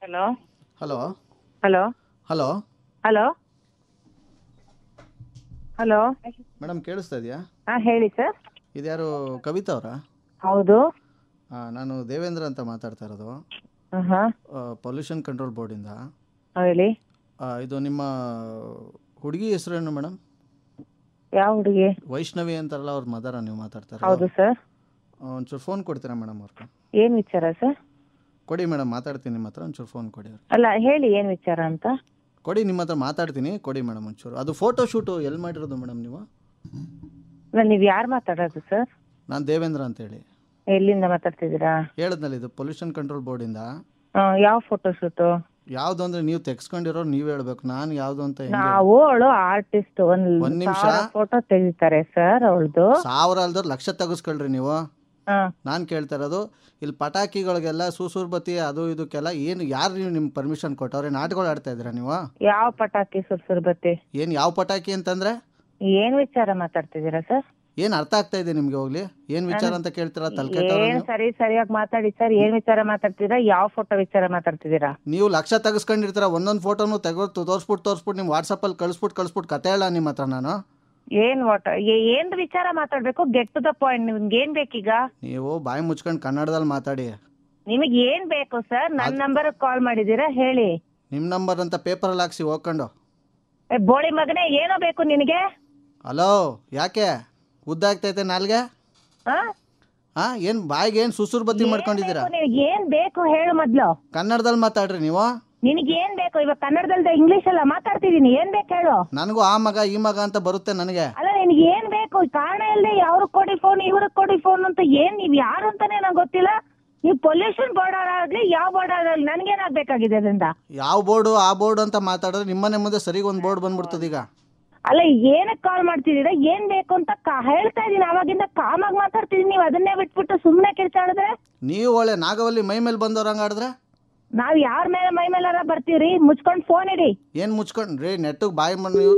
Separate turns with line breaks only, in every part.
Hello
hello
hello
hello
hello hello
madam ಕೇಳಿಸ್ತಾ ಇದೆಯಾ
ಹಾಂ ಹೇಳಿ ಸರ್
ಇದ್ಯಾರು ಕವಿತಾ ಅವರಾ
ಹೌದು
ನಾನು ದೇವೇಂದ್ರ ಅಂತ ಮಾತಾಡ್ತಾ ಇರೋದು
ಹಾಂ
ಪೊಲ್ಯೂಷನ್ ಕಂಟ್ರೋಲ್ ಬೋರ್ಡಿಂದ
ಹೇಳಿ
ಆ, ಇದು ನಿಮ್ಮ ಹುಡುಗಿ ಹೆಸರೇನು ಮೇಡಮ್
ಯಾವ ಹುಡುಗಿ
ವೈಷ್ಣವಿ ಅಂತಾರಲ್ಲ ಅವ್ರ ಮದರ ನೀವು ಮಾತಾಡ್ತಾ ಇರೋದು
ಹೌದು ಸರ್
ಒಂಚೂರು ಫೋನ್ ಕೊಡ್ತೀರಾ ಮೇಡಮ್ ಅವ್ರಿಗೆ
ಏನು ವಿಚಾರ ಸರ್
ಕೊಡಿ ಮೇಡಮ್ ಮಾತಾಡ್ತೀನಿ ನಿಮ್ಮ ಹತ್ರ ಒಂಚೂರು ಫೋನ್ ಕೊಡಿ ಅವ್ರಿಗೆ
ಅಲ್ಲ ಹೇಳಿ ಏನು ವಿಚಾರ ಅಂತ
ಕೊಡಿ ನಿಮ್ಮ ಹತ್ರ ಮಾತಾಡ್ತೀನಿ ಕೊಡಿ ಮೇಡಮ್ ಒಂಚೂರು ಅದು ಫೋಟೋ ಶೂಟು ಎಲ್ಲಿ ಮಾಡಿರೋದು ಮೇಡಮ್ ನೀವು
ಅಲ್ಲ ನೀವು ಯಾರು ಮಾತಾಡೋದು ಸರ್
ನಾನು ದೇವೇಂದ್ರ ಅಂತೇಳಿ
ಎಲ್ಲಿಂದ ಮಾತಾಡ್ತಿದ್ದೀರಾ
ಹೇಳಿದ್ನಲ್ಲ ಇದು ಪೊಲ್ಯೂಷನ್ ಕಂಟ್ರೋಲ್ ಬೋರ್ಡಿಂದ
ಆ, ಯಾವ ಫೋಟೋ ಶೂಟು
ಯಾವುದು ಅಂದರೆ ನೀವು ತೆಗ್ಸ್ಕೊಂಡಿರೋ ನೀವು ಹೇಳ್ಬೇಕು ನಾನು ಯಾವುದು ಅಂತ ಹೆಂಗೆ
ನಾವು ಅವಳು ಆರ್ಟಿಸ್ಟ್
ಒಂದ್
ಒಂದು
ನಿಮಿಷ.
ಫೋಟೋ ತೆಗಿತಾರೆ ಸರ್ ಅವಳದು
ಸಾವಿರ ಅಲ್ದವ್ರು ಲಕ್ಷ ತೆಗಿಸ್ಕೊಳ್ರಿ ನೀವು
ಹಾಂ
ನಾನು ಕೇಳ್ತಾ ಇರೋದು ಇಲ್ಲಿ ಪಟಾಕಿಗಳಿಗೆಲ್ಲ ಸೂಸೂರ್ ಬತ್ತಿ ಅದು ಇದಕ್ಕೆಲ್ಲ ಏನು ಯಾರು ನೀವು ನಿಮ್ಮ ಪರ್ಮಿಷನ್ ಕೊಟ್ಟವ್ರೆ ನಾಟಕಗಳು ಆಡ್ತಾ ಇದ್ದೀರಾ ನೀವು
ಯಾವ ಪಟಾಕಿ ಸುರ್ಸುರ್ ಬತ್ತಿ
ಏನು ಯಾವ ಪಟಾಕಿ ಅಂತಂದ್ರೆ
ಏನ್ ವಿಚಾರ ಮಾತಾಡ್ತಿದ್ದೀರಾ ಸರ್
ಏನು ಅರ್ಥ ಆಗ್ತಾ ಇದೆ ನಿಮಗೆ ಹೋಗ್ಲಿ ಏನು ವಿಚಾರ ಅಂತ ಕೇಳ್ತೀರಾ ತಲೆಕೆಟ್ಟ
ಏನ್ ಸರಿ ಸರಿಯಾಗಿ ಮಾತಾಡಿ ಸರ್ ಏನ್ ವಿಚಾರ ಮಾತಾಡ್ತಿದ್ದೀರಾ ಯಾವ ಫೋಟೋ ವಿಚಾರ ಮಾತಾಡ್ತಿದ್ದೀರಾ
ನೀವು ಲಕ್ಷ ತೆಗೆಸ್ಕೊಂಡಿರ್ತೀರ ಒಂದೊಂದು ಫೋಟೋನು ತೆಗೆದು ತೋರಿಸ್ಬಿಟ್ಟು ತೋರಿಸ್ಬಿಟ್ಟು ನಿಮ್ಮ ವಾಟ್ಸಪ್ಪಲ್ಲಿ ಕಳಿಸ್ಬಿಟ್ಟು ಕಳಿಸ್ಬಿಟ್ಟು ಕತೆ ಹೇಳ ನಿಮ್ಮ ಹತ್ರ ನಾನು
ಏನ್ ವಾಟ ಏನ್ ವಿಚಾರ ಮಾತಾಡ್ಬೇಕು ಗೆಟ್ ಟು ದ ಪಾಯಿಂಟ್ ನಿಮ್ಗೆ ಏನ್ ಬೇಕೀಗ
ನೀವು ಬಾಯಿ ಮುಚ್ಕೊಂಡು ಕನ್ನಡದಲ್ಲಿ ಮಾತಾಡಿ
ನಿಮಗೆ ಏನ್ ಬೇಕು ಸರ್ ನನ್ ನಂಬರ್ ಕಾಲ್ ಮಾಡಿದೀರಾ ಹೇಳಿ
ನಿಮ್ಮ ನಂಬರ್ ಅಂತ ಪೇಪರಲ್ಲಿ ಹಾಕ್ಸಿ ಹೋಗ್ಕೊಂಡು
ಏ, ಬೋಳಿ ಮಗನೇ ಏನೋ ಬೇಕು ನಿನಗೆ
ಹಲೋ ಯಾಕೆ ಉದ್ದಾಗ್ತೈತೆ ನಾಲ್ಗೆ
ಆ?
ಹಾಂ ಏನು ಬಾಯಿಗೆ ಏನು ಸುಸುರು ಬತ್ತಿ ಮಾಡ್ಕೊಂಡಿದ್ದೀರಾ
ಬೇಕು ನಿನಗೆ ಏನ್ ಬೇಕು ಹೇಳು ಮೊದ್ಲು
ಕನ್ನಡದಲ್ಲಿ ಮಾತಾಡ್ರಿ ನೀವು
ನಿನಗೆ ಏನ್ ಬೇಕು ಇವಾಗ ಕನ್ನಡದಲ್ದ ಇಂಗ್ಲಿಷ್ ಎಲ್ಲ ಮಾತಾಡ್ತಿದೀನಿ ಏನ್ ಬೇಕು ಹೇಳು
ನನಗೂ ಆ ಮಗ ಈ ಮಗ ಅಂತ ಬರುತ್ತೆ ನನಗೆ
ಅಲ್ಲ ನಿನಗೆ ಏನ್ ಬೇಕು ಕಾರಣ ಇಲ್ಲದೆ ಅವ್ರಿಗೆ ಕೊಡಿ ಫೋನ್ ಇವ್ರಿಗೆ ಕೊಡಿ ಫೋನ್ ಅಂತ ಏನ್ ನೀವ್ ಯಾರು ಅಂತಾನೆ ನಂಗೆ ಗೊತ್ತಿಲ್ಲ ನೀವು ಪೊಲ್ಯೂಷನ್ ಬೋರ್ಡ್ ಆಗ್ಲಿ ಯಾವ ಬೋರ್ಡ್ ಆಗಲಿ ನನ್ಗೇನಾಗ್ಬೇಕಾಗಿದೆ ಅದರಿಂದ
ಯಾವ ಬೋರ್ಡು ಆ ಬೋರ್ಡು ಅಂತ ಮಾತಾಡಿದ್ರೆ ನಿಮ್ಮನೆ ಮುಂದೆ ಸರಿಗೆ ಒಂದು ಬೋರ್ಡ್ ಬಂದ್ಬಿಡ್ತದೆ ಈಗ
ಅಲ್ಲ ಏನಕ್ಕೆ ಕಾಲ್ ಮಾಡ್ತಿದ್ದೀರಾ ಏನ್ ಬೇಕು ಅಂತ ಕಾ- ಹೇಳ್ತಾ ಇದೀನಿ ಅವಾಗಿಂದ ಕಾಮಾಗಿ ಮಾತಾಡ್ತಿದೀನಿ ನೀವು ಅದನ್ನೇ ಬಿಟ್ಬಿಟ್ಟು ಸುಮ್ಮನೆ ಕಿರ್ಚಾಡಿದ್ರೆ
ನೀವು ಒಳ್ಳೆ ನಾಗವಲ್ಲಿ ಮೈ ಮೇಲೆ ಬಂದವ್ರಂಗೆ ಆಡಿದ್ರೆ
ನಾವ್ ಯಾರ ಮೇಲೆ ಮೈ ಮೇಲಾರ ಬರ್ತೀವ್ರಿ ಮುಚ್ಕೊಂಡ್ ಫೋನ್ ಇಡಿ
ಏನು ಮುಚ್ಕೊಂಡ್ರಿ ನೆಟ್ಟಿಗೆ ಬಾಯಿ ಮಾಡಿ ನೀವು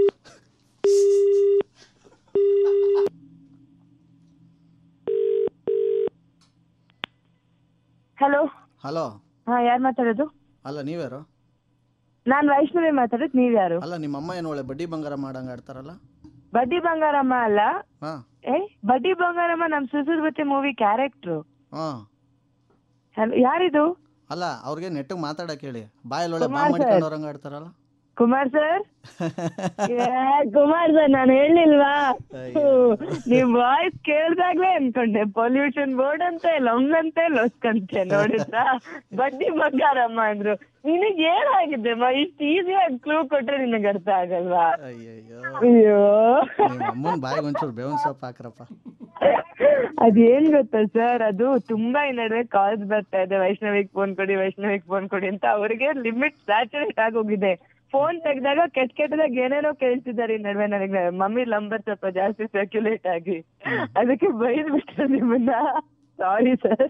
ಹಲೋ
ಹಲೋ
ಹಾ ಯಾರು ಮಾತಾಡೋದು
ಅಲ್ಲ ನೀವ್ಯಾರು
ನಾನ್ ವೈಷ್ಣವಿ ಮಾತಾಡೋದು ನೀವ್ ಯಾರು
ಅಲ್ಲ ನಿಮ್ಮ ಅಮ್ಮ ಏನು ಒಳ್ಳೆ ಬಡ್ಡಿ ಬಂಗಾರ ಮಾಡಂಗೆ ಆಡ್ತಾರಲ್ಲ
ಬಡ್ಡಿ ಬಂಗಾರಮ್ಮ ಅಲ್ಲ
ಹಾಂ
ಏ ಬಡ್ಡಿ ಬಂಗಾರಮ್ಮ ನಮ್ ಸುಸುರ್ಬತಿ ಮೂವಿ ಕ್ಯಾರೆಕ್ಟ್ರು
ಹಾಂ
ಯಾರಿದು
ಅಲ್ಲ ಅವ್ರಿಗೆ ನೆಟ್ಟಿಗೆ ಮಾತಾಡಕ್ಕೆ ಹೇಳಿ ಬಾಯಲ್ಲಿ ಒಳ್ಳೆ ಬಾ
ಕುಮಾರ್ ಸರ್.
ಮಾಡ್ಕೊಂಡವ್ರಂಗೆ ಆಡ್ತಾರಲ್ಲ
ಕುಮಾರ್ ಸರ್ ಕುಮಾರ್ ಸರ್ ನಾನು ಹೇಳಿಲ್ವಾ ನಿಮ್ ವಾಯ್ಸ್ ಕೇಳ್ದಾಗ್ಲೇ ಅನ್ಕೊಂಡೆ ಪೊಲ್ಯೂಷನ್ ಬೋರ್ಡ್ ಅಂತ ಲೊಂಗಂತೆ ಲೊಸ್ಕಂತೆ ನೋಡಿದ್ರಾ ಬಡ್ಡಿ ಬಂಗಾರಮ್ಮ ಅಂದ್ರು ನಿನಗ್ ಏನಾಗಿದೆ ಮಾ ಇಷ್ಟು ಈಸಿಯಾಗಿ ಕ್ಲೂ ಕೊಟ್ರೆ ನಿನಗ್ ಅರ್ಥ ಆಗಲ್ವಾ
ಅಯ್ಯಯ್ಯೋ
ಅಯ್ಯೋ
ನಿಮ್ಮ ಅಮ್ಮನ ಬಾಯಿಗೆ ಒಂಚೂರು ಬೇವಿನ ಸೊಪ್ಪು ಹಾಕ್ರಪ್ಪ
ಅದೇನ್ ಗೊತ್ತಾ ಸರ್ ಅದು ತುಂಬಾ ಈ ನಡುವೆ ಕಾಲ್ಸ್ ಬರ್ತಾ ಇದೆ ವೈಷ್ಣವಿಗ್ ಫೋನ್ ಕೊಡಿ ವೈಷ್ಣವಿಗ್ ಫೋನ್ ಕೊಡಿ ಅಂತ ಅವ್ರಿಗೆ ಲಿಮಿಟ್ ಸ್ಯಾಚುರೇಟ್ ಆಗೋಗಿದೆ ಫೋನ್ ತೆಗ್ದಾಗ ಕೆಟ್ಟ ಕೆಟ್ಟದಾಗ ಏನೇನೋ ಕೇಳ್ತಿದ್ದಾರೆ ಈ ನಡುವೆ ನನಗೆ ಮಮ್ಮಿ ನಂಬರ್ ಸ್ವಲ್ಪ ಜಾಸ್ತಿ ಸರ್ಕ್ಯುಲೇಟ್ ಆಗಿ ಅದಕ್ಕೆ ಬೈದ್ ಬಿಟ್ರು ನಿಮ್ಮನ್ನ ಸಾರಿ ಸರ್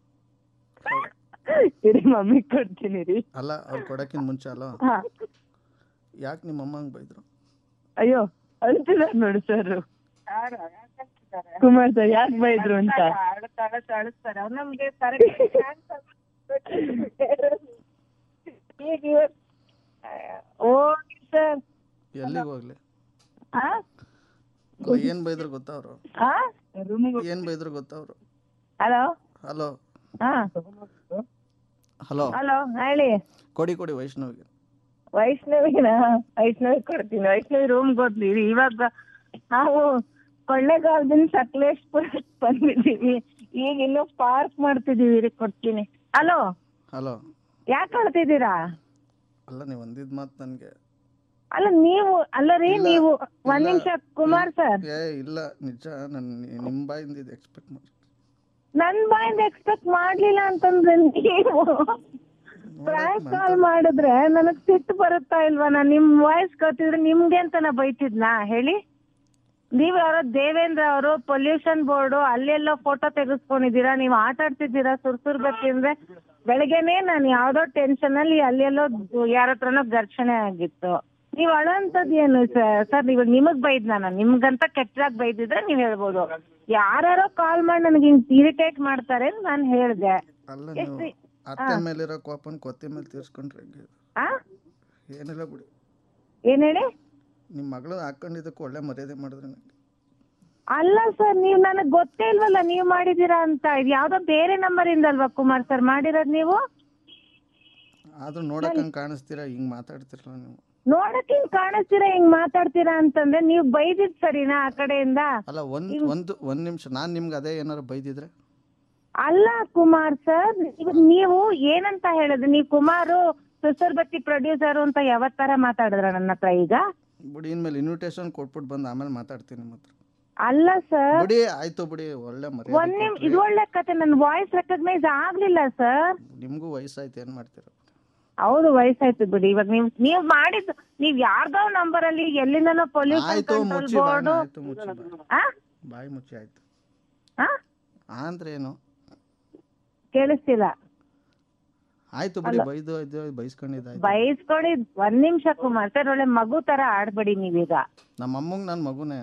ಇರಿ ಮಮ್ಮಿ ಕೊಡ್ತೀನಿ ರೀ
ಅಲ್ಲ ಅವ್ರು ಕೊಡೋಕ್ಕಿಂತ ಮುಂಚೆ ಅಲ್ಲ
ಹಾ
ಯಾಕೆ ನಿಮ್ಮ ಅಮ್ಮ ಹಂಗೆ ಬೈದ್ರು
ಅಯ್ಯೋ ಅಳ್ತಿದಾರ್ ನೋಡಿ ಸರ್ ಕುಮಾರ್ ಸರ್ ಯಾಕೆ ಬೈದ್ರು ಅಂತ ನಮ್ಗೆ ಓಕೆ ಸರ್
ಎಲ್ಲಿಗೆ ಹೋಗ್ಲಿ ಏನು ಬೈದ್ರು ಗೊತ್ತಾ ಅವರು ಏನು ಬೈದ್ರು ಗೊತ್ತಾ ಅವರು
ಹಲೋ
ಹಲೋ
ಹಾ
ಹಲೋ
ಹಲೋ ಹೇಳಿ
ಕೊಡಿ ಕೊಡಿ ವೈಷ್ಣವಿಗೆ
ವೈಷ್ಣವಿನ ವೈಷ್ಣವಿ ಕೊಡ್ತೀನಿ ವೈಷ್ಣವಿ ರೂಮ್ ಕೊಡ್ಲಿ ಇವಾಗ ನಾವು ಕೊಳ್ಳೇಗಾಲದಿಂದ ಸಕಲೇಶ್ಪುರ ಬಂದಿದ್ದೀವಿ ಈಗ ಇನ್ನು ಪಾರ್ಕ್ ಮಾಡ್ತಿದೀವಿ ರೀ ಕೊಡ್ತೀನಿ ಹಲೋ
ಹಲೋ
ಯಾಕೆ ಕಳ್ತಿದ್ದೀರಾ
ಅಲ್ಲ ನೀವು ಒಂದಿದ್ ಮಾತು ನನಗೆ
ಅಲ್ಲ ನೀವು ಅಲ್ಲ ರೀ
ಇಲ್ಲ,
ನೀವು ಒಂದ್
ಇಲ್ಲ.
ನಿಮಿಷ ಕುಮಾರ್ ಸರ್
ಏ ಇಲ್ಲ ನಿಜ ನಾನು ನಿಮ್ಮ ಬಾಯಿಂದ ಇದು ಎಕ್ಸ್ಪೆಕ್ಟ್ ಮಾಡಿ
ನನ್ ಬಾಯಿಂದ ಎಕ್ಸ್ಪೆಕ್ಟ್ ಮಾಡ್ಲಿಲ್ಲ ಅಂತಂದ್ರೆ ನೀವು ಫ್ರಾಂಕ್ ಕಾಲ್ ಮಾಡಿದ್ರೆ ನನಗ್ ಸಿಟ್ಟು ಬರುತ್ತಾ ಇಲ್ವಾ ನಾನ್ ನಿಮ್ ವಾಯ್ಸ್ ಗೊತ್ತಿದ್ರೆ ನಿಮ್ಗೆ ಅಂತ ನಾ ಬೈತಿದ್ನಾ ಹೇಳಿ ನೀವ್ ಯಾರೋ ದೇವೇಂದ್ರ ಅವರು ಪೊಲ್ಯೂಷನ್ ಬೋರ್ಡ್ ಅಲ್ಲೆಲ್ಲೋ ಫೋಟೋ ತೆಗೆಸ್ಕೊಂಡಿದೀರಾ ನೀವ್ ಆಟ ಆಡ್ತಿದ್ದೀರಾ ಸುರ್ಸುರ್ ಬತ್ತಿ ಅಂದ್ರೆ ಬೆಳಗ್ಗೆನೆ ನಾನು ಯಾವ್ದೋ ಟೆನ್ಷನ್ ಅಲ್ಲಿ ಅಲ್ಲೆಲ್ಲೋ ಯಾರ ಹತ್ರನೋ ಘರ್ಷಣೆ ಆಗಿತ್ತು ನೀವ್ ಅಳೋಂಥದ್ ಏನು ಸರ್ ಇವಾಗ ನಿಮಗ್ ಬೈದ್ ನಾನು ನಿಮ್ಗಂತ ಕೆಟ್ಟದಾಗ ಬೈದಿದ್ರೆ ನೀವ್ ಹೇಳ್ಬೋದು ಯಾರ್ಯಾರೋ ಕಾಲ್ ಮಾಡಿ ನನಗೆ ಹಿಂಗ್ ಇರಿಟೇಟ್ ಮಾಡ್ತಾರೆ ನಾನ್ ಹೇಳ್ದೆ
ಅಲ್ಲ
ಎಷ್ಟು
ನೀವು ಅತ್ತೆ ಮೇಲಿರೋ ಕೋಪನ್ ಕೊತ್ತಿ ಮೇಲೆ ತೀರ್ಸ್ಕೊಂಡ್ರೆ ಹೆಂಗೆ
ಆ
ಏನಿಲ್ಲ ಬಿಡಿ
ಏನ್ ಹೇಳಿ
ನಿಮ್ಮ ಮಗಳು ಹಾಕೊಂಡಿದ್ದಕ್ಕೆ ಒಳ್ಳೆ ಮರ್ಯಾದೆ ಮಾಡಿದ್ರೆ ನಂಗೆ
ಅಲ್ಲ ಸರ್ ನೀವ್ ನನಗ್ ಗೊತ್ತೇ ಇಲ್ವಲ್ಲ ನೀವ್ ಮಾಡಿದೀರಾ ಅಂತ ಇದು ಯಾವ್ದೋ ಬೇರೆ ನಂಬರ್ ಇಂದ ಅಲ್ವಾ ಕುಮಾರ್ ಸರ್ ಮಾಡಿರೋದ್ ನೀವು
ಆದ್ರೂ ನೋಡಕ್ ಹಂಗೆ ಕಾಣಿಸ್ತೀರಾ ಹಿಂಗೆ ಮಾತಾಡ್ತಿರಲ್ಲ ನೀವು
ನೋಡಕ್ ಹಿಂಗ್ ಕಾಣಿಸ್ತೀರಾ ಹಿಂಗ್ ಮಾತಾಡ್ತೀರಾ ಅಂತಂದ್ರೆ ನೀವ್ ಬೈದಿದ್ ಸರಿನಾ ಆ ಕಡೆಯಿಂದ
ಅಲ್ಲ ಒಂದು ಒಂದು ಒಂದು ನಿಮಿಷ ನಾನು ನಿಮ್ಗೆ ಅದೇ ಏನಾರು ಬೈದಿದ್ರೆ
ಅಲ್ಲ ಕುಮಾರ್ ಸರ್ ಇವಾಗ ನೀವು ಏನಂತ ಹೇಳಿದ್ರಿ ನೀವು ಕುಮಾರು ಸುಸರ್ಬತ್ತಿ ಪ್ರೊಡ್ಯೂಸರ್ ಅಂತ ಯಾವತ್ತರ ಮಾತಾಡಿದ್ರ ನನ್ನ ಹತ್ರ ಈಗ
ಬಿಡಿ ಇನ್ಮೇಲೆ ಇನ್ವಿಟೇಷನ್ ಕೊಟ್ಬಿಟ್ಟು ಬಂದು ಆಮೇಲೆ ಮಾತಾಡ್ತೀನಿ ನಿಮ್ಮ ಹತ್ರ
ಅಲ್ಲ ಸರ್
ಬಿಡಿ ಆಯ್ತು ಬಿಡಿ ಒಳ್ಳೆ
ಒಂದ್
ಮರ್ಯಾದೆ
ನಿಮ್ ಇದು ಒಳ್ಳೆ ಕತೆ ನನ್ ವಾಯ್ಸ್ ರೆಕಗ್ನೈಸ್ ಆಗ್ಲಿಲ್ಲ ಸರ್
ನಿಮಗೂ ವಯಸ್ಸಾಯ್ತು ಏನು ಮಾಡ್ತೀರ
ಹೌದು ವಯಸ್ಸಾಯ್ತು ಬಿಡಿ ಇವಾಗ ನೀವ್ ನೀವ್ ಮಾಡಿದ್ದು ನೀವ್ ಯಾರ್ದೋ ನಂಬರ್ ಅಲ್ಲಿ ಎಲ್ಲಿಂದನೋ ಪೊಲ್ಯೂಷನ್
ಆಯ್ತು
ಕಂಟ್ರೋಲ್
ಮುಚ್ಚಿ
ಬೋರ್ಡ್
ಬಾಯ್ನ ಆಯ್ತು ಮುಚ್ಚಿ ಬಾಯ್
ಆ
ಬಾಯಿ ಮುಚ್ಚಿ ಆಯ್ತು
ಆ?
ಅಂದ್ರೆ ಏನು
ಕೇಳಿಸ್ತಿಲ್ಲ
ಆಯ್ತು ಬಿಡಿ ಬೈದು ಇದು ಬೈಸ್ಕೊಂಡಿದ್ದಾಯ್ತು
ಬಯಸ್ಕೊಂಡಿದ್ ಒಂದ್ ನಿಮಿಷ ಕುಮಾರ್ ಸರ್ ಒಳ್ಳೆ ಮಗು ತರ ಆಡ್ಬೇಡಿ ನೀವೀಗ
ನಮ್ಮ ಅಮ್ಮಂಗೆ ನನ್ನ ಮಗುನೇ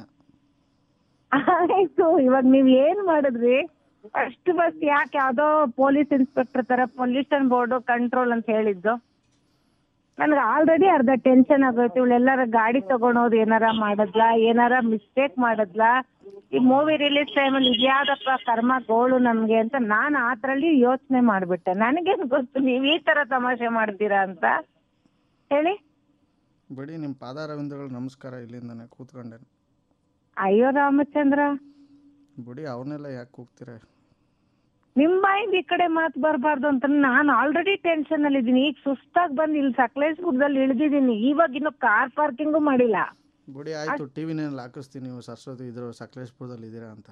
ಆಯ್ತು ಇವಾಗ ನೀವ್ ಏನ್ ಮಾಡಿದ್ರಿ ಫಸ್ಟ್ ಫಸ್ಟ್ ಯಾಕೆ ಯಾವ್ದೋ ಪೊಲೀಸ್ ಇನ್ಸ್ಪೆಕ್ಟರ್ ತರ ಪೊಲ್ಯೂಷನ್ ಬೋರ್ಡ್ ಕಂಟ್ರೋಲ್ ಅಂತ ಹೇಳಿದ್ದು ನನ್ಗೆ ಆಲ್ರೆಡಿ ಅರ್ಧ ಟೆನ್ಷನ್ ಆಗೋಯ್ತು ಇವಳೆಲ್ಲಾರ ಗಾಡಿ ತಗೊಂಡೋದ್ ಏನಾರ ಮಾಡದ್ಲಾ ಏನಾರ ಮಿಸ್ಟೇಕ್ ಮಾಡದ್ಲಾ ಈ ಮೂವಿ ರಿಲೀಸ್ ಟೈಮಲ್ಲಿ ಇದ್ಯಾವ್ದಪ್ಪ ಕರ್ಮ ಗೋಳು ನಮ್ಗೆ ಅಂತ ನಾನು ಆತರಲ್ಲಿ ಯೋಚನೆ ಮಾಡ್ಬಿಟ್ಟೆ ನನಗೇನ್ ಗೊತ್ತು ನೀವ್ ಈ ತರ ತಮಾಷೆ ಮಾಡ್ತೀರಾ ಅಂತ ಹೇಳಿ
ಬಿಡಿ ನಿಮ್ಮ ಪಾದಾರವಿಂದಗಳು ನಮಸ್ಕಾರ ಇಲ್ಲಿಂದನೇ ಕೂತ್ಕೊಂಡೆ
ಅಯ್ಯೋ ರಾಮಚಂದ್ರ
ಬಿಡಿ ಅವನ್ನೆಲ್ಲ ಯಾಕೆ ಕೂಗ್ತೀರ
ನಿಮ್ ಬಾಯಿಂದ ಈ ಕಡೆ ಮಾತು ಬರಬಾರ್ದು ಅಂತ ನಾನು ಆಲ್ರೆಡಿ ಟೆನ್ಷನ್ ಅಲ್ಲಿ ಇದೀನಿ ಈಗ ಸುಸ್ತಾಗಿ ಬಂದು ಇಲ್ಲಿ ಸಕಲೇಶ್ಪುರದಲ್ಲಿ ಇಳಿದಿದ್ದೀನಿ ಇವಾಗ ಇನ್ನು ಕಾರ್ ಪಾರ್ಕಿಂಗು ಮಾಡಿಲ್ಲ
ಬಿಡಿ ಆಯ್ತು ಟಿ ವಿನಲ್ಲಿ ಹಾಕಿಸ್ತೀನಿ ನೀವು ಸರಸ್ವತಿ ಇದ್ರು ಸಕಲೇಶ್ಪುರದಲ್ಲಿ ಇದ್ದೀರಾ ಅಂತ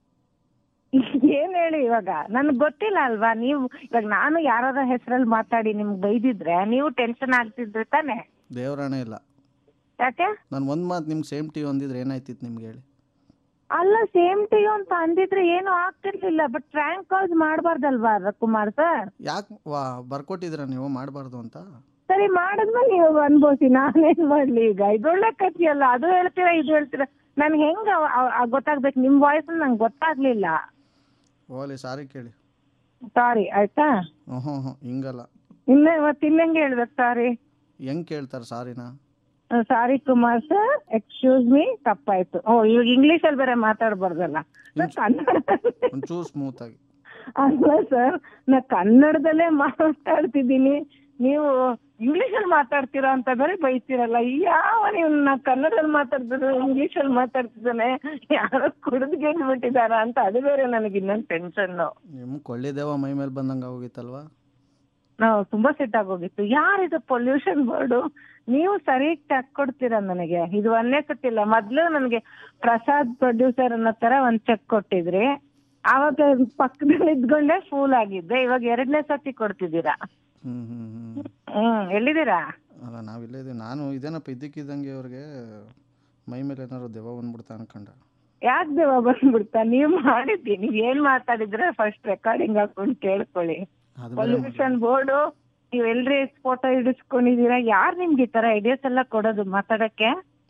ಏನ್ ಹೇಳಿ ಇವಾಗ ನನ್ಗೆ ಗೊತ್ತಿಲ್ಲ ಅಲ್ವಾ ನೀವು ಇವಾಗ ನಾನು ಯಾರಾದ ಹೆಸರಲ್ಲಿ ಮಾತಾಡಿ ನಿಮ್ಗೆ ಬೈದಿದ್ರೆ ನೀವು ಟೆನ್ಷನ್ ಆಗ್ತಿದ್ರಿ ತಾನೆ
ದೇವರಾಣೆ ಇಲ್ಲ
ಯಾಕೆ
ನಾನು ಒಂದು ಮಾತು ನಿಮ್ಗೆ ಸೇಮ್ ಟಿ ಒಂದಿದ್ರೆ ಏನಾಯ್ತಿತ್ತು ನಿಮ್ಗೆ ಹೇಳಿ
ಅಲ್ಲ ಸೇಮ್ ಟು ಯು ಅಂತ ಅಂದಿದ್ರೆ ಏನು ಆಗ್ತಿರ್ಲಿಲ್ಲ ಬಟ್ ಫ್ರ್ಯಾಂಕ್ ಕಾಲ್ಸ್ ಮಾಡಬಾರ್ದಲ್ವಾ ಕುಮಾರ್ ಸರ್
ಯಾಕೆ ವಾ ಬರ್ಕೊಟ್ಟಿದ್ದೀರಾ ನೀವು ಮಾಡಬಾರ್ದು ಅಂತ
ಸರಿ ಮಾಡಿದ್ಮೇಲೆ ನೀವು ಅನ್ಬೋಸಿ ನಾನೇನ್ ಮಾಡ್ಲಿ ಈಗ ಇದೊಳ್ಳೆ ಕಥೆಯಲ್ಲ ಅದು ಹೇಳ್ತೀರಾ ಇದು ಹೇಳ್ತೀರಾ ನನ್ ಹೆಂಗ ಅವ್- ಅವ್ ಗೊತ್ತಾಗ್ಬೇಕು ನಿಮ್ ವಾಯ್ಸ್ ನಂಗೆ ಗೊತ್ತಾಗ್ಲಿಲ್ಲ
ಓಲಿ ಸಾರಿ ಕೇಳಿ
ಸಾರಿ ಆಯ್ತಾ
ಹ್ಞೂ ಹ್ಞೂ ಹ್ಞೂ ಹಿಂಗಲ್ಲ
ಇನ್ನೇ ಮತ್ತೆ ಇನ್ನೆಂಗೆ ಹೇಳ್ಬೇಕು ಸಾರಿ
ಹೆಂಗೆ ಕೇಳ್ತಾರೆ ಸಾರಿನಾ
sorry Kumar sir excuse me ತಪ್ಪಾಯ್ತು ಓ ಇವಾಗ ಇಂಗ್ಲಿಷ್ ಅಲ್ಲಿ ಬೇರೆ ಮಾತಾಡ್ಬಾರ್ದಲ್ಲ ನಾನ್ ಕನ್ನಡ
ಒಂಚೂರು ಸ್ಮೂತಾಗಿ
ಅಲ್ಲ ಸರ್ ನಾ ಕನ್ನಡದಲ್ಲೇ ಮಾತಾಡ್ತಿದ್ದೀನಿ ನೀವು ಇಂಗ್ಲಿಷ್ ಅಲ್ಲಿ ಮಾತಾಡ್ತೀರಾ ಅಂತ ಬೇರೆ ಬೈತೀರಲ್ಲ ಯಾವ ನೀವು ನಾ ಕನ್ನಡದಲ್ಲಿ ಮಾತಾಡ್ತಿದ್ರು ಇಂಗ್ಲಿಷ್ ಅಲ್ಲಿ ಮಾತಾಡ್ತಿದ್ದಾನೆ ಯಾರೋ ಕುಡಿದು ಗೆದ್ಬಿಟ್ಟಿದಾರ ಅಂತ ಅದು ಬೇರೆ ನನಗೆ ಇನ್ನೊಂದು ಟೆನ್ಷನ್
ನಿಮ್ಮ ಕೊಳ್ಳಿದೇವ ಮೈ ಮೇಲೆ ಬಂದಂಗೆ ಹೋಗಿತ್ತಲ್ವಾ
ನಾವು ತುಂಬಾ ಸೆಟ್ ಆಗೋಗಿತ್ತು ಯಾರಿದು ಪೊಲ್ಯೂಷನ್ ಬೋರ್ಡು ನೀವು ಸರಿಯಾಗಿ ಟ್ಯಾಕ್ ಕೊಡ್ತೀರಾ ನನಗೆ ಇದು ಒಂದೇ ಸತಿಲ್ಲ ಮೊದ್ಲು ನನಗೆ ಪ್ರಸಾದ್ ಪ್ರೊಡ್ಯೂಸರ್ ಅನ್ನೋ ತರ ಒಂದ್ ಚೆಕ್ ಕೊಟ್ಟಿದ್ರಿ ಆವಾಗ ಪಕ್ಕದಲ್ಲಿ ಇದ್ಕೊಂಡೆ ಫೂಲ್ ಆಗಿದ್ದೆ ಇವಾಗ ಎರಡನೇ ಸತಿ ಕೊಡ್ತಿದ್ದೀರಾ
ಹ್ಞೂ ಹ್ಞೂ ಹ್ಞೂ
ಹ್ಮ್ ಎಲ್ಲಿದ್ದೀರಾ
ಅಲ್ಲ ನಾವಿಲ್ಲೇ ಇದೀವಿ ನಾನು ಇದೇನಪ್ಪ ಇದ್ದಕ್ಕಿದ್ದಂಗೆ ಅವ್ರಿಗೆ ಮೈ ಮೇಲೆ ಏನಾದ್ರು ದೆವ್ವ ಬಂದ್ಬಿಡ್ತಾ ಅನ್ಕೊಂಡ
ಯಾಕ್ ದೇವ ಬಂದ್ಬಿಡ್ತಾ ನೀವ್ ಮಾಡಿದ್ದಿ ನೀವ್ ಏನ್ ಮಾತಾಡಿದ್ರೆ ಫಸ್ಟ್ ರೆಕಾರ್ಡಿಂಗ್ ಹಾಕೊಂಡು ಕೇಳ್ಕೊಳ್ಳಿ
ಅದು ಬೇರೆ
ಪೊಲ್ಯೂಷನ್ ಬೋರ್ಡು ನೀವ್ ಎಲ್ರಿ ಫೋಟೋ ಹಿಡಿಸ್ಕೊಂಡಿದೀರಾ ಯಾರ್ ನಿಮ್ಗೆ ಈ ತರ ಐಡಿಯಾಸ್ ಎಲ್ಲ ಕೊಡೋದು ಮಾತಾಡಕ್ಕೆ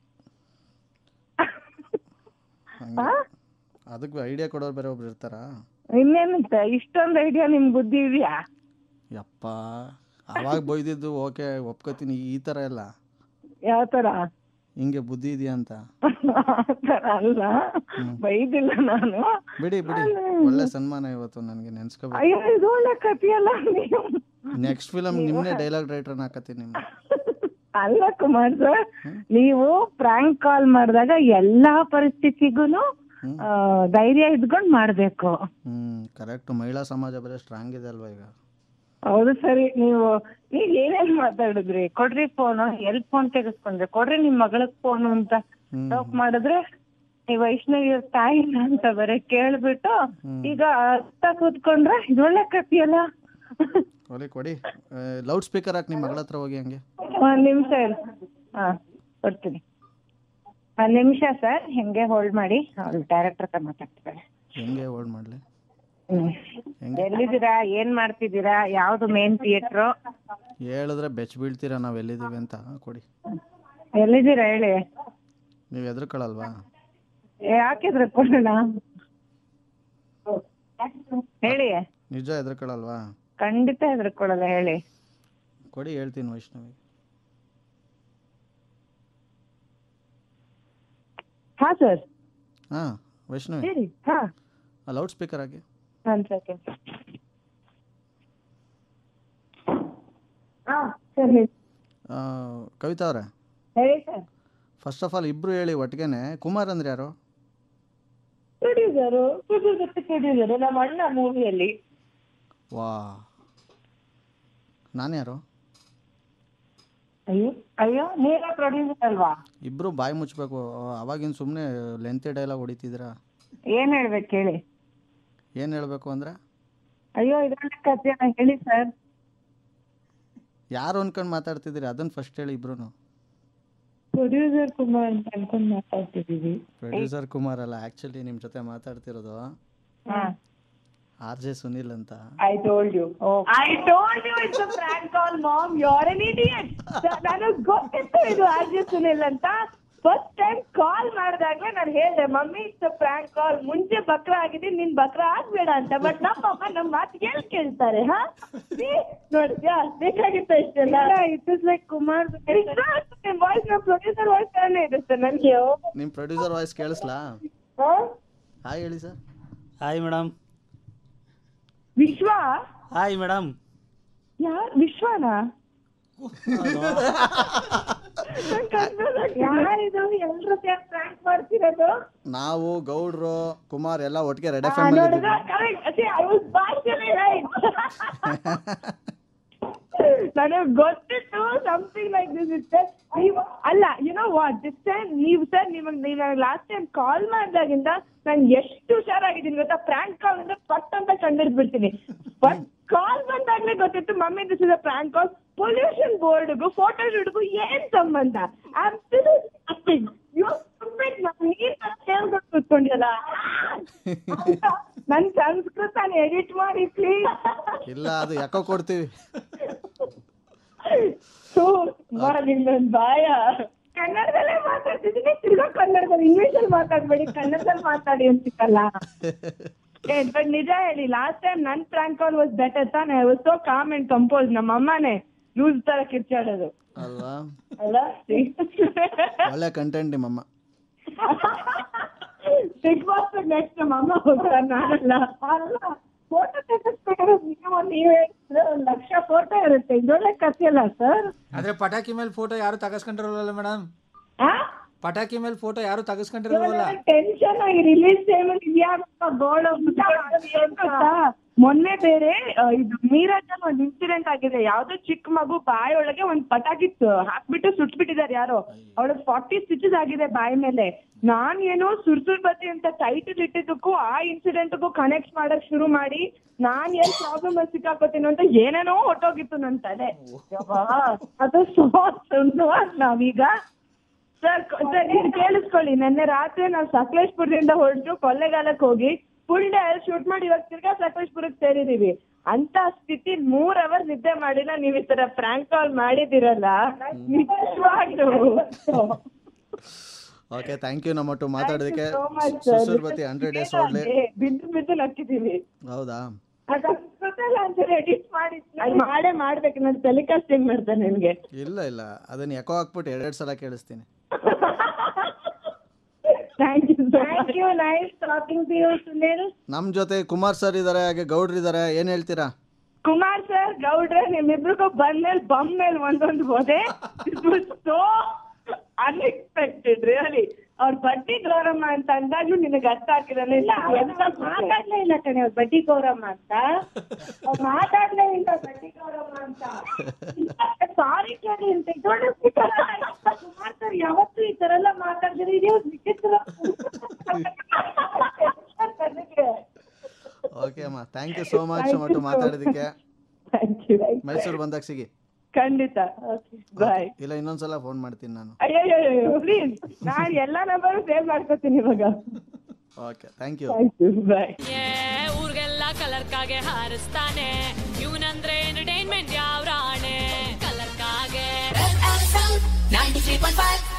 ಹಂಗೆ ಅದಕ್ಕೆ ಐಡಿಯಾ ಕೊಡೋರು ಬೇರೆ ಒಬ್ರು ಇರ್ತಾರಾ
ಇನ್ನೇನಂತ ಇಷ್ಟೊಂದು ಐಡಿಯಾ ನಿಮ್ ಬುದ್ಧಿ ಇದೆಯಾ
ಯಪ್ಪ ಅವಾಗ ಬೈದಿದ್ದು ಓಕೆ ಒಪ್ಕೋತೀನಿ ಈ ಥರ ಎಲ್ಲ
ಯಾವ ತರ
ಹಿಂಗೆ ಬುದ್ಧಿ ಇದೆಯಾ ಅಂತ
ಆ ತರ ಅಲ್ಲ ಬೈದಿಲ್ಲ ನಾನು
ಬಿಡಿ ಬಿಡಿ ಒಳ್ಳೆ ಸನ್ಮಾನ ಇವತ್ತು ನನಗೆ ನೆನ್ಸ್ಕೋಬೇಕು
ಅಯ್ಯೋ ಇದು ಒಳ್ಳೆ ಕಥೆಯಲ್ಲ ನೀವು
ನೆಕ್ಸ್ಟ್ ಫಿಲಮ್ ನಿಮ್ಮನ್ನೇ ಡೈಲಾಗ್ ರೈಟರ್ನ ಹಾಕತ್ತೀನಿ ನಿಮ್ಮ
ಅಲ್ಲ ಕುಮಾರ್ ಸರ್ ನೀವು ಪ್ರಾಂಕ್ ಕಾಲ್ ಮಾಡಿದಾಗ ಎಲ್ಲಾ ಪರಿಸ್ಥಿತಿಗೂನು
ಹ್ಮ್.
ಆ, ಧೈರ್ಯ ಇದ್ಕೊಂಡ್ ಮಾಡ್ಬೇಕು
ಹ್ಞೂ ಕರೆಕ್ಟ್ ಮಹಿಳಾ ಸಮಾಜ ಬೇರೆ ಸ್ಟ್ರಾಂಗ್ ಇದೆ ಅಲ್ವಾ ಈಗ
ಹೌದು ಸರಿ ನೀವು ಈಗ ಏನೇನ್ ಮಾತಾಡಿದ್ರಿ ಕೊಡ್ರಿ ಫೋನ್ ಎಲ್ ಫೋನ್ ತೆಗೆಸ್ಕೊಂಡ್ರಿ ಕೊಡ್ರಿ ನಿಮ್ ಮಗಳಗ್ ಫೋನ್ ಅಂತ
ಹ್ಮ್.
ಟಾಕ್ ಮಾಡಿದ್ರೆ ಈ ವೈಷ್ಣವಿ ಅವ್ರ ತಾಯಿ ಇಲ್ಲ ಅಂತ ಬರೀ ಕೇಳ್ಬಿಟ್ಟು ಈಗ ಅರ್ಥ ಕೂತ್ಕೊಂಡ್ರೆ ಇದೊಳ್ಳೆ ಕಥೆಯಲ್ಲ
ಒಲಿ ಕೊಡಿ ಲೌಡ್ ಸ್ಪೀಕರ್ ಹಾಕಿ ನಿಮ್ಮ ಮಗಳ ಹತ್ರ ಹೋಗಿ ಹಂಗೆ
ಒಂದ್ ನಿಮಿಷ ಇರಿ ಹಾ ಕೊಡ್ತೀನಿ ಒಂದ್ ನಿಮಿಷ ಸರ್ ಹೆಂಗೆ ಹೋಲ್ಡ್ ಮಾಡಿ ಅವ್ರು ಡೈರೆಕ್ಟರ್ ಹತ್ರ ಮಾತಾಡ್ತಿದ್ದಾರೆ
ಹೆಂಗೆ ಹೋಲ್ಡ್ ಮಾಡಲಿ
ಹ್ಮ್.
ಹೆಂಗೆ
ಎಲ್ಲಿದ್ದೀರಾ ಏನ್ ಮಾಡ್ತಿದ್ದೀರಾ ಯಾವ್ದು ಮೇನ್ ಥಿಯೇಟ್ರು
ಹೇಳಿದ್ರೆ ಬೆಚ್ಚ ಬೀಳ್ತೀರಾ ನಾವು ಎಲ್ಲಿದ್ದೀವಿ ಅಂತ ಕೊಡಿ
ಎಲ್ಲಿದ್ದೀರಾ ಹೇಳಿ
ನೀವು ಹೆದರ್ಕೊಳಲ್ವಾ
ಯಾಕಿದ್ರೆ ಕೊಡೋಣ ಹೇಳಿ
ನಿಜ ಹೆದರ್ಕೊಳಲ್ವಾ
ಖಂಡಿತ ಹೆದರ್ಕೊಡಲ್ಲ ಹೇಳಿ
ಕೊಡಿ ಹೇಳ್ತೀನಿ ವೈಷ್ಣವಿ
ಹಾ ಸರ್
ಹಾಂ ವೈಷ್ಣವಿ
ಹೇಳಿ ಹಾ
ಲೌಡ್ ಸ್ಪೀಕರ್ ಆಗಿ
ಒಂದ್ ಸೆಕೆಂಡ್ ಹಾ ಸರ್ ಹೇಳಿ
ಆ, ಕವಿತಾ ಅವರೇ
ಹೇಳಿ ಸರ್
ಫಸ್ಟ್ ಆಫ್ ಆಲ್ ಇಬ್ರು ಹೇಳಿ ಒಟ್ಟಿಗೆನೆ ಕುಮಾರ್ ಅಂದ್ರೆ ಯಾರು
ಪ್ರೊಡ್ಯೂಸರು ಪ್ರೊಡ್ಯೂಸರ್ ಪ್ರೊಡ್ಯೂಸರು ನಮ್ಮ ಅಣ್ಣ ಮೂವಿಯಲ್ಲಿ
ವಾ ನಾನು ಯಾರು
ಅಯ್ಯೋ ಅಯ್ಯೋ ನೀವೇ ಪ್ರೊಡ್ಯೂಸರ್ ಅಲ್ವಾ
ಇಬ್ರು ಬಾಯಿ ಮುಚ್ಚಬೇಕು ಅವಾಗಿನ ಸುಮ್ಮನೆ ಲೆಂತಿ ಡೈಲಾಗ್ ಹೊಡಿತಿದ್ದೀರಾ
ಏನ್ ಹೇಳ್ಬೇಕು ಹೇಳಿ
ಏನು ಹೇಳಬೇಕು ಅಂದರೆ
ಅಯ್ಯೋ ಇದ್ರಲ್ಲ ಕಥೆ ಹೇಳಿ ಸರ್
ಯಾರು ಅನ್ಕೊಂಡು ಮಾತಾಡ್ತಿದ್ದೀರಿ ಅದನ್ನು ಫಸ್ಟ್ ಹೇಳಿ ಇಬ್ರು
ಪ್ರೊಡ್ಯೂಸರ್ ಕುಮಾರ್ ಅಂತ ಅನ್ಕೊಂಡ್ ಮಾತಾಡ್ತಿದೀವಿ
ಪ್ರೊಡ್ಯೂಸರ್ ಕುಮಾರ್ ಅಲ್ಲ ಆ್ಯಕ್ಚುಲಿ ನಿಮ್ಮ ಜೊತೆ ಮಾತಾಡ್ತಿರೋದು ಆರ್ ಜೆ ಸುನಿಲ್ ಅಂತ
I told you I told you it's prank call mom your an idiot ನನಗ್ ಗೊತ್ತಿತ್ತು ಇದು ಆರ್ಜೆ ಸುನಿಲ್ ಅಂತ ಫಸ್ಟ್ ಟೈಮ್ ಕಾಲ್ ಮಾಡಿದಾಗ್ಲೇ ನಾನು ಹೇಳ್ದೆ ಮಮ್ಮಿ ಇಟ್ಸ್ ಫ್ರಾಂಕ್ ಕಾಲ್ ಮುಂಚೆ ಬಕ್ರ ಆಗಿದ್ದೀನಿ ನಿನ್ ಬಕ್ರ ಆಗ್ಬೇಡ ಅಂತ ಬಟ್ ನಮ್ಮಮ್ಮ ನಮ್ಮ ಮಾತು ಎಲ್ಲಿ ಕೇಳ್ತಾರೆ ಹಾ ನೋಡಿದ್ಯಾ ಬೇಕಾಗಿತ್ತು ಇಷ್ಟೆಲ್ಲ ಇಟ್ ಇಸ್ ಲೈಕ್ ಕುಮಾರ್ ನಿಮ್ ವಾಯ್ಸ್ ನಮ್ಮ ಪ್ರೊಡ್ಯೂಸರ್ ವಾಯ್ಸ್ ತರನೇ ಇದೆ ಸರ್ ನನಗೆ
ನಿಮ್ಮ ಪ್ರೊಡ್ಯೂಸರ್ ವಾಯ್ಸ್ ಕೇಳಿಸ್ಲಾ ಹಾಯ್ ಹೇಳಿ sir
hi madam
Vishwa
hi madam
ಯಾರ್ ವಿಶ್ವನಾ ಯಾರಿದು ಎಲ್ರು ಪ್ರ್ಯಾಂಕ್ ಮಾಡ್ತಿರೋದು
ನಾವು ಗೌಡ್ರು ಕುಮಾರ್ ಎಲ್ಲ ಒಟ್ಟಿಗೆ ರೆಡ್ ಎಫ್
ಆ,
ಎಮ್
ನೋಡಿದ್ರಾ? Correct. See, I was partially right. ನನಗ್ ಗೊತ್ತಿತ್ತು ಸಮಥಿಂಗ್ ಲೈಕ್ ದಿಸ್ ಇಸ್ ನೀವು ಅಲ್ಲ you know what this time ನೀವು ಸರ್ ನಿಮಗೆ ನೀವು ಲಾಸ್ಟ್ ಟೈಮ್ ಕಾಲ್ ಮಾಡಿದಾಗಿಂದ ನಾನು ಎಷ್ಟು ಹುಷಾರಾಗಿದ್ದೀನಿ ಗೊತ್ತಾ ಪ್ರ್ಯಾಂಕ್ ಕಾಲ್ ಅಂದ್ರೆ ಪಟ್ ಅಂತ ಕಂಡಿಡ್ ಬಿಡ್ತೀನಿ ಬಟ್ ಕಾಲ್ ಬಂದಾಗ್ಲೇ ಗೊತ್ತಿತ್ತು mummy this is a prank call pollution ಬೋರ್ಡ್ಗೂ ಫೋಟೋ ಶೂಟ್ಗೂ ಏನ್ ಸಂಬಂಧ ನೀರ್ ಕೇಳ್ಕೊಂಡು ಕೂತ್ಕೊಂಡಿಯಲ್ಲ ನನ್ ಸಂಸ್ಕೃತ ಎಡಿಟ್ ಮಾಡಿ ಪ್ಲೀಸ್
ಇಲ್ಲ ಅದು ಯಾಕೋ ಕೊಡ್ತೀವಿ
ನಿನ್ನೊಂದ್ ಬಾಯ ಕನ್ನಡದಲ್ಲೇ ಮಾತಾಡ್ತಿದ್ದೀನಿ ತಿರ್ಗಾ ಕನ್ನಡದಲ್ಲಿ ಇಂಗ್ಲಿಷ್ ಅಲ್ಲಿ ಮಾತಾಡ್ಬೇಡಿ ಕನ್ನಡದಲ್ಲಿ ಮಾತಾಡಿ ಅಂತಿತ್ತಲ್ಲ ಏ ಬಟ್ ನಿಜ ಹೇಳಿ ಲಾಸ್ಟ್ ಟೈಮ್ ನನ್ ಪ್ರ್ಯಾಂಕ್ ಕಾಲ್ ವಾಸ್ ಬೆಟರ್ ತಾನೆ I was so calm and compose ನಮ್ಮ ಅಮ್ಮನೇ ಲೂಸ್ ತರ ಕಿರ್ಚಾಡೋದು
ಅಲ್ವಾ
ಅಲ್ಲ
ಒಳ್ಳೆ ಕಂಟೆಂಟ್ ನಿಮ್ಮಮ್ಮ
ಬಿಗ್ ಬಾಸ್ ನೆಕ್ಸ್ಟ್ ನಮ್ಮ ಅಮ್ಮ ಹೋಗ್ತಾರೆ ನಾನಲ್ಲ ಅಲ್ಲ ಫೋಟೋ ತೆಗೆಸ್ಬೇಕಾದ್ರೆ ಮಿನಿಮಮ್ ನೀವ್ ಹೇಳಿದ್ರೆ ಒಂದ್ ಲಕ್ಷ ಫೋಟೋ ಇರುತ್ತೆ ಇದೊಳ್ಳೆ ಕಥೆ ಅಲ್ಲ ಸರ್
ಆದ್ರೆ ಪಟಾಕಿ ಮೇಲೆ ಫೋಟೋ ಯಾರು ತಗಸ್ಕೊಂಡಿರಲ್ಲ ಮೇಡಮ್
ಆ
ಪಟಾಕಿ ಮೇಲೆ ಫೋಟೋ ಯಾರು ತಗಸ್ಕೊಂಡಿರಲ್ಲ
ಟೆನ್ಷನ್ ಆಗಿ ರಿಲೀಸ್ ಟೈಮಲ್ಲಿ ಇದ್ಯಾವ ಗೋಳ ಮೊನ್ನೆ ಬೇರೆ ಆ, ಇದು ಮೀರಾಜಲ್ಲಿ ಒಂದ್ ಇನ್ಸಿಡೆಂಟ್ ಆಗಿದೆ ಯಾವ್ದೋ ಚಿಕ್ಕ ಮಗು ಬಾಯಿ ಒಳಗೆ ಒಂದ್ ಪಟಾಕಿ ತ- ಹಾಕ್ಬಿಟ್ಟು ಸುಟ್ಬಿಟ್ಟಿದ್ದಾರೆ ಯಾರೋ ಅವಳಿಗೆ ಫಾರ್ಟಿ ಸ್ಟಿಚಸ್ ಆಗಿದೆ ಬಾಯಿ ಮೇಲೆ ನಾನ್ ಏನೋ ಸುರ್ಸುರ್ ಬತ್ತಿ ಅಂತ ಟೈಟಲ್ ಇಟ್ಟಿದ್ದಕ್ಕೂ ಆ ಇನ್ಸಿಡೆಂಟ್ಗೂ ಕನೆಕ್ಟ್ ಮಾಡಕ್ ಶುರು ಮಾಡಿ ನಾನ್ ಏನ್ ಪ್ರಾಬ್ಲಮ್ ಅಲ್ಲಿ ಸಿಕ್ಕಾಕೋತೀನಿ ಅಂತ ಏನೇನೋ ಹೊಟ್ಟೋಗಿತ್ತು ನನ್ ತಲೆ ಯವ್ವಾ, ಅದು ಸುಮಾರು ನಾವೀಗ ಸರ್ ಸರ್ ನೀವ್ ಕೇಳಿಸ್ಕೊಳ್ಳಿ ನಿನ್ನೆ ರಾತ್ರಿ ನಾವು ಸಕಲೇಶ್ಪುರದಿಂದ ಹೊರಟು ಕೊಳ್ಳೆಗಾಲಕ್ಕೆ ಹೋಗಿ ಫುಲ್ ಡೇ ಶೂಟ್ ಮಾಡಿ ಇವಾಗ ತಿರ್ಗಾ ಸಕಲೇಶ್ಪುರಕ್ಕೆ ಸೇರಿದೀವಿ ಅಂತ ಸ್ಥಿತಿ ಮೂರ್ ಅವರ್ ನಿದ್ದೆ ಮಾಡಿಲ್ಲ ನೀವ್ ಈ ತರ ಫ್ರಾಂಕ್ ಕಾಲ್ ಮಾಡಿದಿರಲ್ಲ ನಿಜವಾಗ್ಲೂ
ಓಕೆ ಥ್ಯಾಂಕ್ ಯು ನಮ್ಮಟ್ಟು ಮಾತಾಡೋದಕ್ಕೆ
so much, sir.
ಸುಸುರ್ಬತಿ ಹಂಡ್ರೆಡ್ ಡೇಸ್ ಓಡ್ಲಿ
ಅದೇ, ಬಿದ್ದು ಬಿದ್ದು ನಕ್ಕಿದೀವಿ
ಹೌದಾ
ಎಡಿಟ್ ಮಾಡಿ ಅದ್ ಮಾಡೇ ಮಾಡ್ಬೇಕು ನಾನು ಟೆಲಿಕಾಸ್ಟಿಂಗ್ ಮಾಡ್ತೇನೆ ನಿಮ್ಗೆ
ಇಲ್ಲ ಇಲ್ಲ ಅದನ್ನ ಎಕೋ ಹಾಕ್ಬಿಟ್ಟು ಎರಡೆರಡು ಸಲ ಕೇಳಿಸ್ತೀನಿ
thank you thank you nice talking to you Sunil
ನಮ್ಮ ಜೊತೆ ಕುಮಾರ್ ಸರ್ ಇದ್ದಾರೆ ಹಾಗೆ ಗೌಡ್ರು ಇದ್ದಾರೆ ಏನು ಹೇಳ್ತೀರಾ
ಕುಮಾರ್ ಸರ್ ಗೌಡ್ರೆ ನಿಮ್ಮಿಬ್ರಿಗೂ ಬಂದ್ಮೇಲೆ ಬಮ್ ಮೇಲೆ ಒಂದೊಂದು ಹೋದೆ ಸೋ ಅನ್ಎಕ್ಸ್ಪೆಕ್ಟೆಡ್ ರಿಯಲಿ ಅವ್ರ ಬಡ್ಡಿ ಗೌರಮ್ಮ ಅಂತ ಅಂದಾಗ್ಲೂ ನಿನಗೆ ಅರ್ಥ ಆಗಿರಲ್ಲ ಇಲ್ಲ ಮಾತಾಡ್ಲೇ ಇಲ್ಲ ಕಣೆ ಅವ್ರ ಬಡ್ಡಿ ಗೌರಮ್ಮ ಅಂತ ಅವ್ರು ಮಾತಾಡ್ಲೇ ಇಲ್ಲ ಬಡ್ಡಿ ಗೌರಮ್ಮ ಅಂತ ಸಾರಿ ಕೇಳಿ ಅಂತ ಇದೊಳ್ಳೆ ಕುಮಾರ್ ಸರ್ ಯಾವತ್ತೂ ಈ ತರ ಎಲ್ಲ ಮಾತಾಡಿದ್ರೆ ಇದೇ ಒಂದು ವಿಚಿತ್ರ ನನಗೆ
ಓಕೆ ಅಮ್ಮ ಥ್ಯಾಂಕ್ ಯು ಸೋ ಮಚ್ ನಮ್ಮಟ್ಟು ಮಾತಾಡೋದಕ್ಕೆ
ಥ್ಯಾಂಕ್ ಯು
ಮೈಸೂರು ಬಂದಾಗ ಸಿಗಿ
ಖಂಡಿತ ಓಕೆ ಬಾಯ್
ಇಲ್ಲ ಇನ್ನೊಂದ್ಸಲ ಫೋನ್ ಮಾಡ್ತೀನಿ ನಾನು
ಅಯ್ಯಯ್ಯೋ ಪ್ಲೀಸ್ ನಾನು ಎಲ್ಲ ನಂಬರು ಸೇವ್ ಮಾಡ್ಕೋತೀನಿ ಇವಾಗ
okay thank you
thank you bye
ಏ ಊರ್ಗೆಲ್ಲ ಕಲರ್ ಕಾಗೆ ಹಾರಿಸ್ತಾನೆ ಇವನಂದ್ರೆ ಎಂಟರ್ಟೈನ್ಮೆಂಟ್ ಯಾವ ರಾಣೆ ಕಲರ್ ಕಾಗೆ
93.5